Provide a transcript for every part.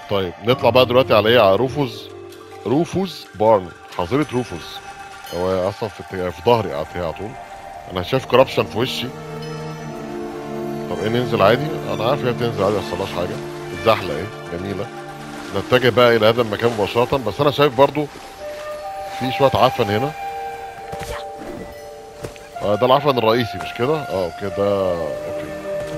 طيب نطلع بقى دلوقتي على ايه على روفوز روفوز بارن حظيره روفوز هو اصلا في الت- في ظهري قاعد على طول انا شايف كرابشن في وشي طب ايه ننزل عادي انا عارف هي بتنزل عادي ما يحصلهاش حاجه الزحله ايه جميله نتجه بقى الى هذا المكان مباشره بس انا شايف برضو في شويه عفن هنا آه ده العفن الرئيسي مش كده اه اوكي ده اوكي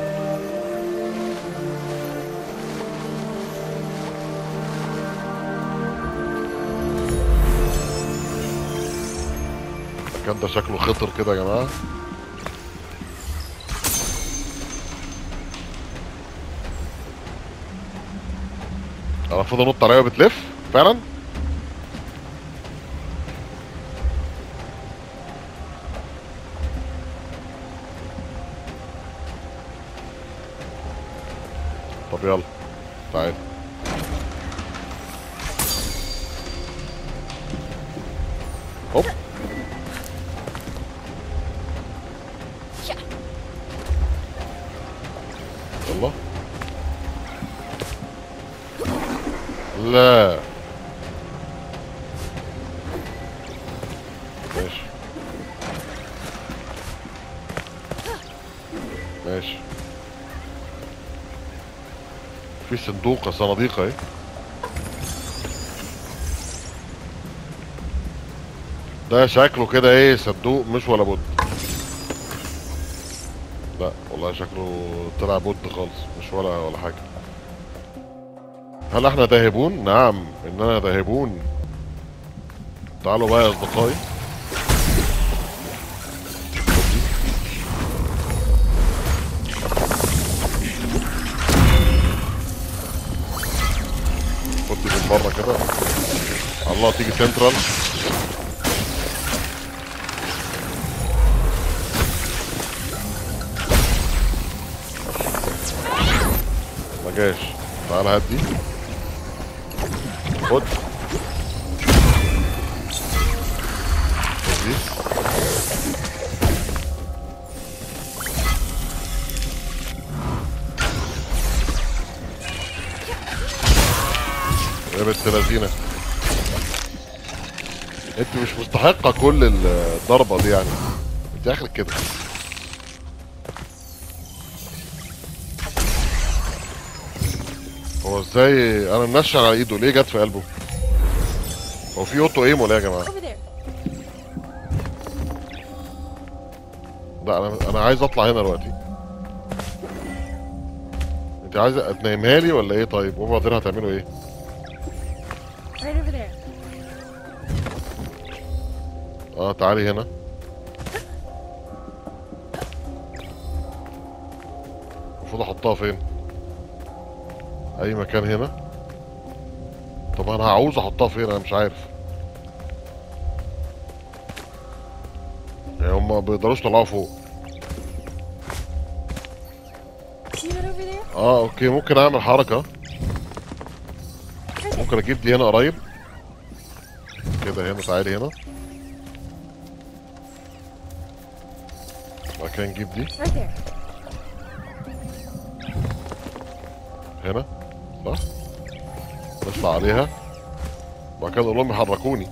المكان ده شكله خطر كده يا جماعه انا المفروض انط عليها بتلف فعلا طب يلا تعال هوب يلا لا ماشي ماشي في صندوق صناديق اهي ده شكله كده ايه صندوق مش ولا بد لا والله شكله طلع بد خالص مش ولا ولا حاجه هل احنا ذاهبون؟ نعم اننا ذاهبون تعالوا بقى يا اصدقائي خد دي من بره كده الله تيجي سنترال ما جاش تعال هات دي خد خد دي يا بنت لذينه انت مش مستحقه كل الضربه دي يعني انت اخرك كده هو ازاي انا منشن على ايده ليه جت في قلبه هو في اوتو ايم ولا إيه يا جماعه Over there. لا انا انا عايز اطلع هنا دلوقتي انت عايزه تنيمها لي ولا ايه طيب وبعدين هتعملوا ايه Right over there. اه تعالي هنا المفروض احطها فين اي مكان هنا طب انا هعوز احطها فين انا مش عارف يعني هم ما بيقدروش يطلعوا فوق See that over there? اه اوكي ممكن اعمل حركة Right there. ممكن اجيب دي هنا قريب كده هنا تعالي هنا بعد كده نجيب دي Right there. هنا صح نطلع عليها وبعد كده نقول لهم يحركوني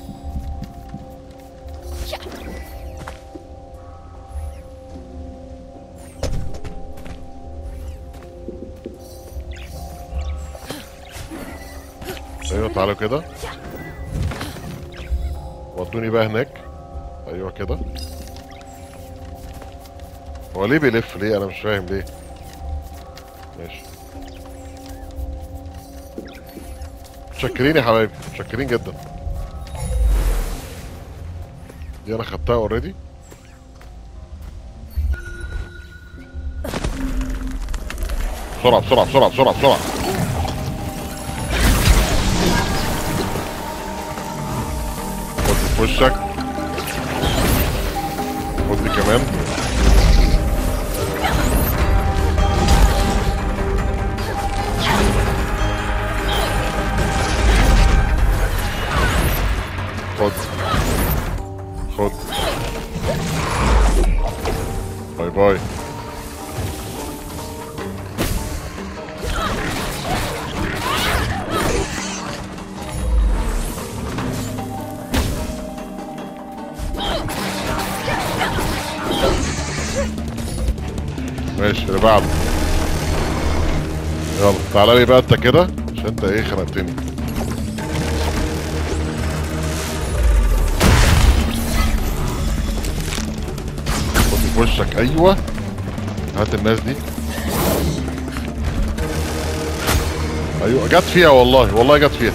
ايوه تعالوا كده ودوني بقى هناك ايوه كده هو ليه بيلف ليه انا مش فاهم ليه ماشي متشكرين يا حبايبي متشكرين جدا دي انا خدتها اوريدي بسرعة بسرعة بسرعة بسرعة بسرعة خد دي في وشك خد دي كمان خد خد باي باي ماشي اللي بعده يلا تعالى لي بقى انت كده عشان انت ايه خنقتني خد في وشك ايوه هات الناس دي ايوه جت فيها والله والله جت فيها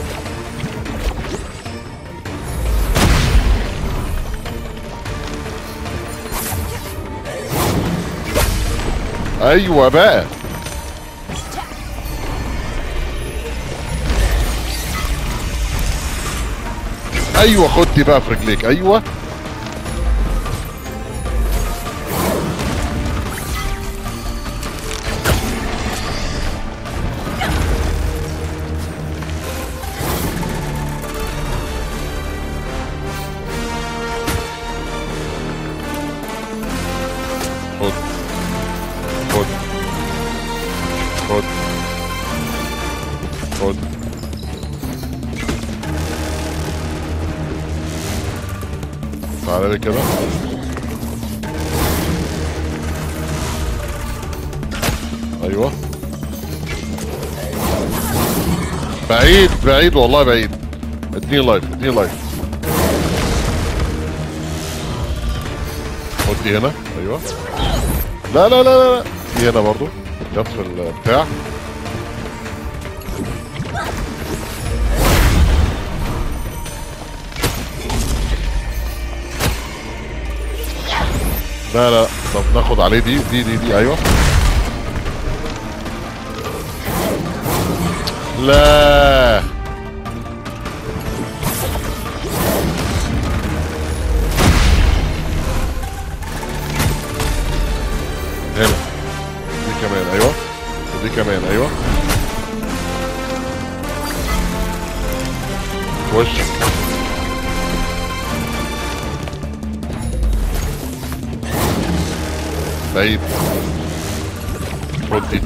ايوه بقى ايوه خد دي بقى في رجليك ايوه خد خد خد خد تعالى لي كده ايوه بعيد بعيد والله بعيد اديني لايف اديني لايف خد دي هنا ايوه لا لا لا لا دي هنا برضو جت في البتاع لا لا طب ناخد عليه دي دي دي دي ايوه لا هنا دي كمان ايوه ودي كمان ايوه في وشك بعيد خد دي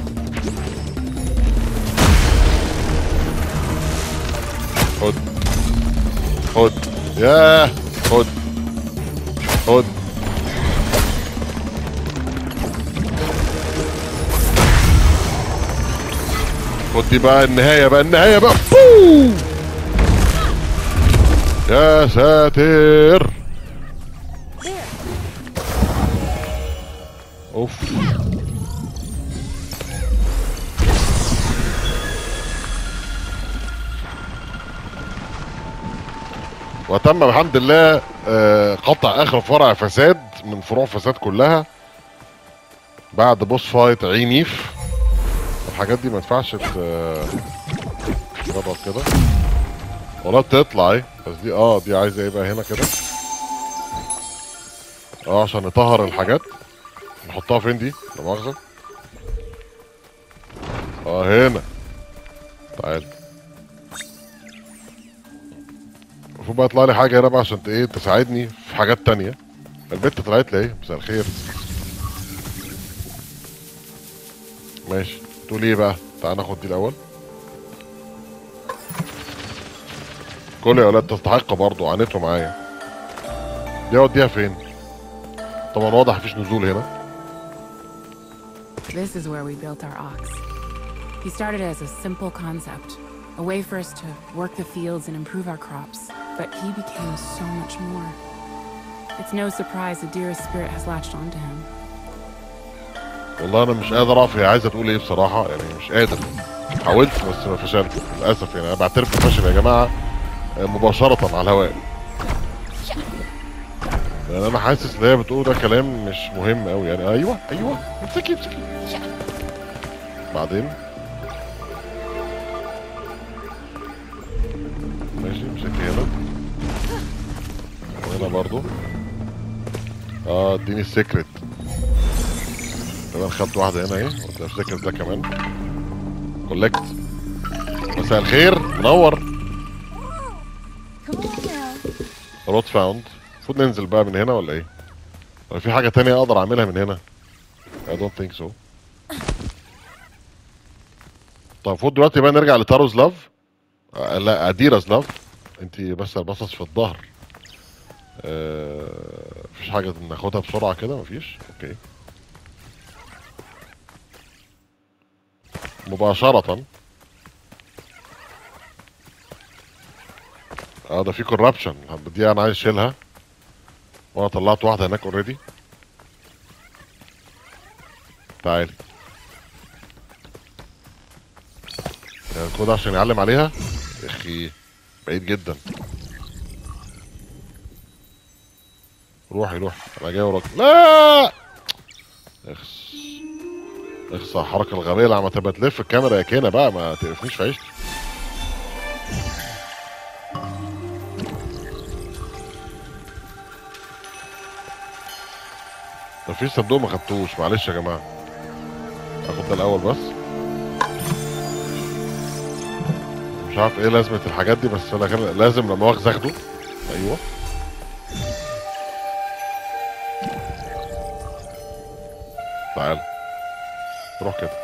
خد خد ياه خد خد خد دي بقى النهاية بقى النهاية بقى بوم! يا ساتر There. اوف وتم بحمد الله آه، قطع اخر فرع فساد من فروع فساد كلها بعد بوس فايت عنيف الحاجات دي ما ينفعش ت- تجرب كده ولا بتطلع ايه بس دي اه دي عايزه ايه بقى هنا كده اه عشان نطهر الحاجات نحطها فين دي؟ لا مؤاخذة اه هنا تعال المفروض بقى يطلع لي حاجة هنا بقى عشان ت- ايه تساعدني في حاجات تانية البت طلعت لي ايه مساء الخير ماشي تقول ايه بقى تعال ناخد دي الاول كل يا ولاد تستحق برضه عانيته معايا دي اوديها فين طبعا واضح مفيش نزول هنا This is where we built our ox. He started as a simple concept, a way for us to work the fields and improve our crops, but he became so much more. It's no surprise the dearest spirit has latched onto him. والله انا مش قادر اعرف هي عايزه تقول ايه بصراحه يعني مش قادر حاولت بس ما فشلت للاسف يعني انا بعترف بالفشل يا جماعه آه، مباشره على الهواء يعني انا حاسس ان هي بتقول ده كلام مش مهم قوي يعني ايوه ايوه امسكي امسكي بعدين ماشي امسكي هنا وهنا برضو اه اديني السيكريت كمان خدت واحدة هنا اهي قلت افتكر ده كمان كولكت مساء الخير منور Come on now. روت فاوند المفروض ننزل بقى من هنا ولا ايه؟ ولا في حاجة تانية اقدر اعملها من هنا؟ I don't think so طب المفروض دلوقتي بقى نرجع لتاروز لاف آه لا اديراز لاف انت بس البصص في الظهر آه مفيش حاجة ناخدها بسرعة كده مفيش اوكي مباشرة اه ده في كوربشن دي انا عايز اشيلها وانا طلعت واحدة هناك اوريدي تعالي يعني الكود عشان يعلم عليها اخي بعيد جدا روحي روحي انا جاي وراك لا اخس اخس على الحركه الغبيه اللي عم تبقى تلف الكاميرا يا كينا بقى ما تقرفنيش في عيشتي مفيش صندوق ما خدتوش معلش يا جماعه اخد ده الاول بس مش عارف ايه لازمه الحاجات دي بس انا كان لازم لما مؤاخذ اخده ايوه تعال روح كده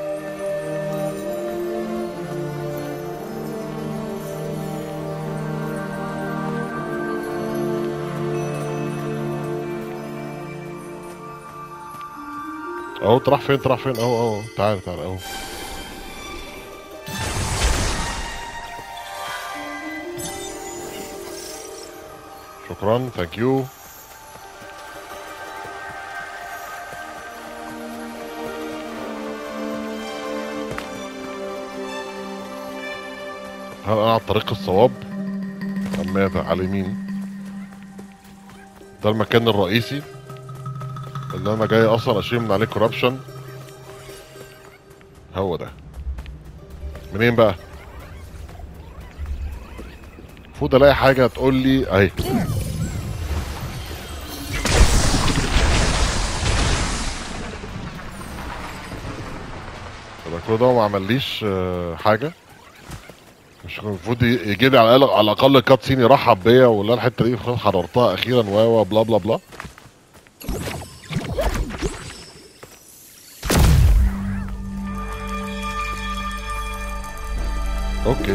اهو تروح فين تروح فين اهو اهو تعال تعال اهو شكرا ثانك يو هل انا على الطريق الصواب ام ماذا على اليمين ده المكان الرئيسي اللي انا جاي اصلا اشيل من عليه كوربشن هو ده منين بقى المفروض الاقي حاجه تقول لي اهي يبقى كل ده ما عمليش آه، حاجه مش كان المفروض يجي لي على الاقل على الاقل كات سين يرحب بيا ولا الحته دي خلاص حضرتها اخيرا و و بلا بلا بلا اوكي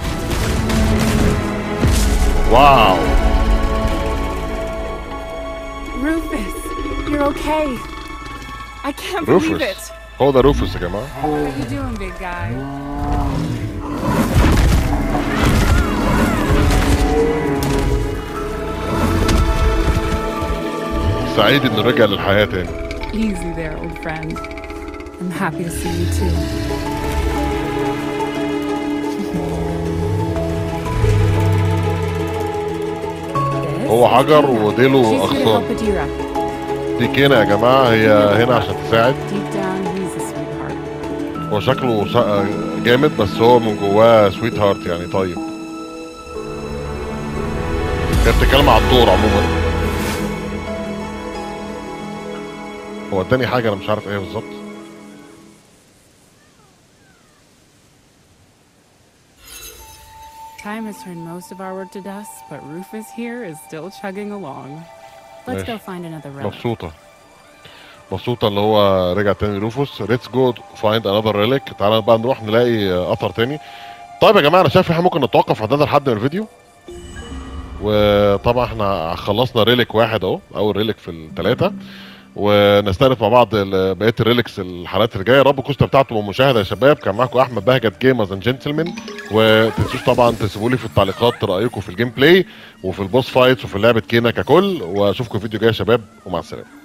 واو Rufus, you're okay. I can't believe روفوس it. هو ده روفوس يا جماعه How are you doing, big guy? سعيد انه رجع للحياه تاني Easy there, old friend. I'm happy to see you too. هو حجر وديله She's here to اغصان help Adira. دي كينا يا جماعه هي هنا عشان تساعد Deep down, he's a sweetheart. هو شكله شا- جامد بس هو من جواه سويت هارت يعني طيب هي بتتكلم على الدور عموما هو اداني حاجه انا مش عارف ايه بالظبط Time has turned most of our work to dust, but Rufus here is still chugging along. Let's go ماشي. find another relic. مبسوطه مبسوطه اللي هو رجع تاني روفوس ليتس جو فايند انذر ريليك تعالى بقى نروح نلاقي اثر تاني طيب يا جماعه انا شايف احنا ممكن نتوقف عند هذا الحد من الفيديو وطبعا احنا خلصنا ريليك واحد اهو اول ريليك في الثلاثه ونستأنف مع بعض ال- بقيه الريليكس الحلقات اللي جايه يا رب تكونوا استمتعتوا بالمشاهده يا شباب كان معاكم احمد بهجت جيمرز اند جنتلمان وتنسوش طبعا تسيبوا لي في التعليقات رايكم في الجيم بلاي وفي البوس فايتس وفي لعبه كينا ككل واشوفكم في فيديو جاي يا شباب ومع السلامه